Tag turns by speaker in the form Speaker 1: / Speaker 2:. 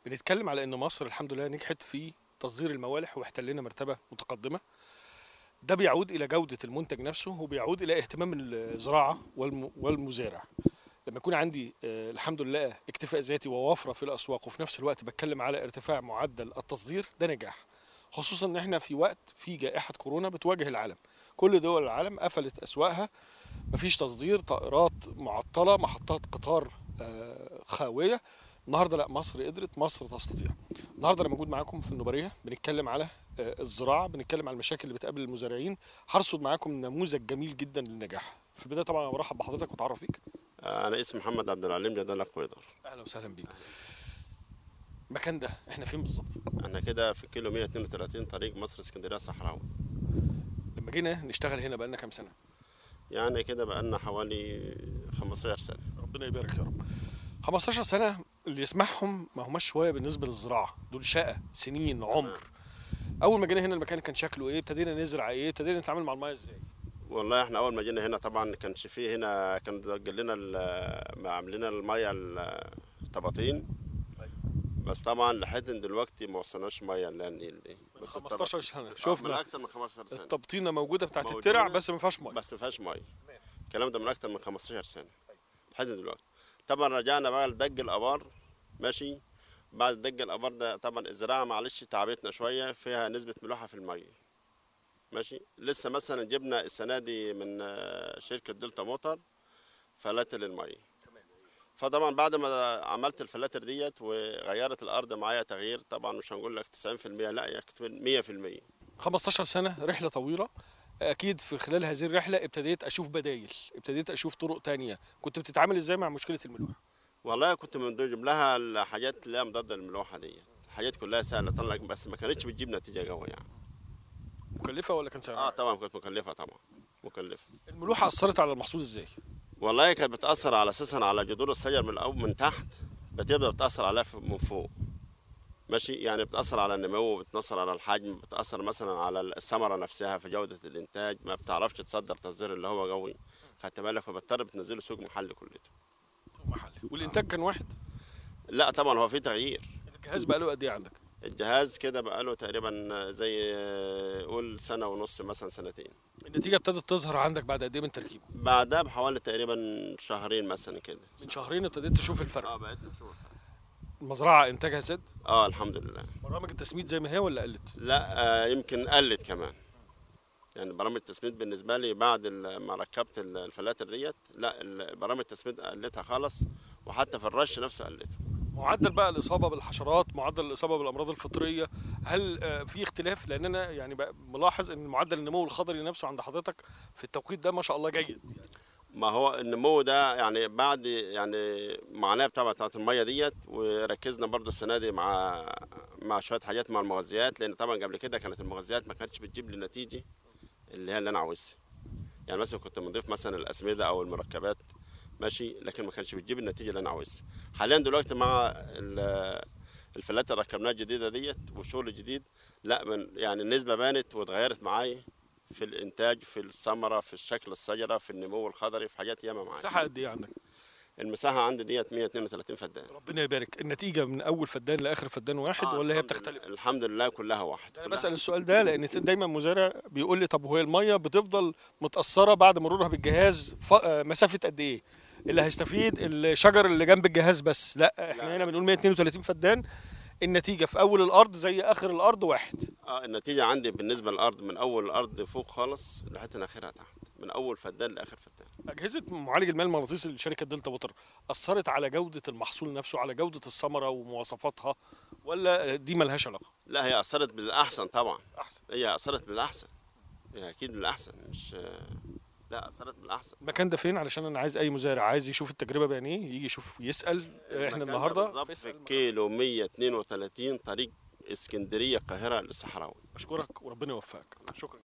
Speaker 1: بنتكلم على ان مصر الحمد لله نجحت في تصدير الموالح واحتلنا مرتبه متقدمه ده بيعود الى جوده المنتج نفسه وبيعود الى اهتمام الزراعه والم- والمزارع لما يكون عندي آه، الحمد لله اكتفاء ذاتي ووفره في الاسواق وفي نفس الوقت بتكلم على ارتفاع معدل التصدير ده نجاح خصوصا ان احنا في وقت في جائحه كورونا بتواجه العالم كل دول العالم قفلت اسواقها مفيش تصدير طائرات معطله محطات قطار آه، خاويه النهارده لا مصر قدرت مصر تستطيع النهارده انا موجود معاكم في النوبريه بنتكلم على آه، الزراعه بنتكلم على المشاكل اللي بتقابل المزارعين هرصد معاكم نموذج جميل جدا للنجاح في البدايه طبعا انا برحب بحضرتك واتعرف بيك
Speaker 2: انا اسمي محمد عبد العليم جدال قويدر
Speaker 1: اهلا وسهلا بيك المكان ده احنا فين بالظبط
Speaker 2: احنا كده في كيلو 132 طريق مصر اسكندريه الصحراوي
Speaker 1: لما جينا نشتغل هنا بقالنا كام سنه
Speaker 2: يعني كده بقالنا حوالي 15 سنه
Speaker 1: ربنا يبارك يا رب 15 سنه اللي يسمعهم ما هماش شويه بالنسبه للزراعه دول شقه سنين عمر اول ما جينا هنا المكان كان شكله ايه ابتدينا نزرع ايه ابتدينا نتعامل مع المايه ازاي
Speaker 2: والله احنا اول ما جينا هنا طبعا كانش فيه هنا كان دجل لنا ال- عاملين لنا الميه الطباطين بس طبعا لحد دلوقتي ما وصلناش ميه للنيل دي بس الطب-
Speaker 1: 15 سنه
Speaker 2: آه، من
Speaker 1: شفنا
Speaker 2: اكتر من 15 سنه
Speaker 1: التبطينه موجوده بتاعت
Speaker 2: موجودة.
Speaker 1: الترع بس ما فيهاش ميه
Speaker 2: بس ما فيهاش ميه الكلام ده من اكتر من 15 سنه لحد دلوقتي طبعا رجعنا بقى لدج الابار ماشي بعد دج الابار ده طبعا الزراعه معلش تعبتنا شويه فيها نسبه ملوحه في الميه ماشي لسه مثلا جبنا السنه دي من آه، شركه دلتا موتور فلاتر للميه فطبعا بعد ما عملت الفلاتر ديت وغيرت الارض معايا تغيير طبعا مش هنقول لك 90% لا يكفي 100%
Speaker 1: 15 سنه رحله طويله اكيد في خلال هذه الرحله ابتديت اشوف بدايل ابتديت اشوف طرق تانية كنت بتتعامل ازاي مع مشكله الملوحه
Speaker 2: والله كنت مندوج لها الحاجات اللي هي مضاده للملوحه ديت حاجات كلها سهله طلع بس ما كانتش بتجيب نتيجه قوي يعني
Speaker 1: مكلفه ولا كان
Speaker 2: اه
Speaker 1: سعرها
Speaker 2: طبعا كانت مكلفه طبعا مكلفه
Speaker 1: الملوحه اثرت على المحصول ازاي
Speaker 2: والله كانت بتاثر على اساسا على جذور الشجر من الاول من تحت بتبدا بتاثر عليها في- من فوق ماشي يعني بتاثر على النمو بتاثر على الحجم بتاثر مثلا على الثمره نفسها في جوده الانتاج ما بتعرفش تصدر تصدير اللي هو قوي خدت بالك فبضطر بتنزله سوق محلي كلته
Speaker 1: سوق محلي والانتاج كان واحد
Speaker 2: لا طبعا هو في تغيير
Speaker 1: الجهاز بقى له قد ايه عندك
Speaker 2: الجهاز كده بقاله تقريبا زي قول سنة ونص مثلا سنتين
Speaker 1: النتيجه ابتدت تظهر عندك بعد قد ايه من تركيبه
Speaker 2: بعدها بحوالي تقريبا شهرين مثلا كده
Speaker 1: من شهرين ابتديت تشوف الفرق
Speaker 2: اه بقيت نشوف
Speaker 1: المزرعه انتاجها زاد
Speaker 2: اه الحمد لله
Speaker 1: برامج التسميد زي ما هي ولا قلت
Speaker 2: لا آه يمكن قلت كمان يعني برامج التسميد بالنسبة لي بعد ال- ما ركبت ال- الفلاتر ديت لا ال- برامج التسميد قلتها خالص وحتى في الرش نفسه قلته
Speaker 1: معدل بقى الاصابه بالحشرات معدل الاصابه بالامراض الفطريه هل آه، في اختلاف لان انا يعني بقى ملاحظ ان معدل النمو الخضري نفسه عند حضرتك في التوقيت ده ما شاء الله جيد
Speaker 2: ما هو النمو ده يعني بعد يعني معاناه بتاعت بتاعت الميه ديت وركزنا برضو السنه دي مع مع شويه حاجات مع المغذيات لان طبعا قبل كده كانت المغذيات ما كانتش بتجيب لي النتيجه اللي هي اللي انا عاوزها يعني مثلا كنت بنضيف مثلا الاسمده او المركبات ماشي لكن ما كانش بتجيب النتيجه اللي انا عاوزها حاليا دلوقتي مع ال- الفلات اللي ركبناها الجديده ديت والشغل الجديد لا من يعني النسبه بانت واتغيرت معايا في الانتاج في الثمره في الشكل الشجره في النمو الخضري في حاجات ياما معايا
Speaker 1: مساحه قد ايه عندك
Speaker 2: المساحه عندي ديت 132 فدان
Speaker 1: ربنا يبارك النتيجه من اول فدان لاخر فدان واحد
Speaker 2: آه،
Speaker 1: ولا هي
Speaker 2: الحمد
Speaker 1: بتختلف
Speaker 2: لله- الحمد لله كلها واحد
Speaker 1: انا
Speaker 2: كلها
Speaker 1: بسال السؤال ده لان دايما مزارع بيقول لي طب وهي الميه بتفضل متاثره بعد مرورها بالجهاز ف... آه، مسافه قد ايه اللي هيستفيد الشجر اللي جنب الجهاز بس لا احنا
Speaker 2: لا.
Speaker 1: هنا بنقول 132 فدان النتيجه في اول الارض زي اخر الارض واحد
Speaker 2: اه النتيجه عندي بالنسبه للارض من اول الارض فوق خالص لحد اخرها تحت من اول فدان لاخر فدان
Speaker 1: اجهزه معالج الماء المغناطيسي لشركه دلتا ووتر اثرت على جوده المحصول نفسه على جوده الثمره ومواصفاتها ولا دي ملهاش علاقه
Speaker 2: لا هي اثرت بالاحسن طبعا
Speaker 1: احسن
Speaker 2: هي اثرت بالاحسن هي اكيد بالاحسن مش لا اثرت بالاحسن
Speaker 1: المكان ده فين علشان انا عايز اي مزارع عايز يشوف التجربه بعينيه يجي يشوف يسال احنا
Speaker 2: المكان ده
Speaker 1: النهارده
Speaker 2: بالظبط في
Speaker 1: فاسأل.
Speaker 2: كيلو 132 طريق اسكندريه القاهره للصحراوي
Speaker 1: اشكرك وربنا يوفقك شكرا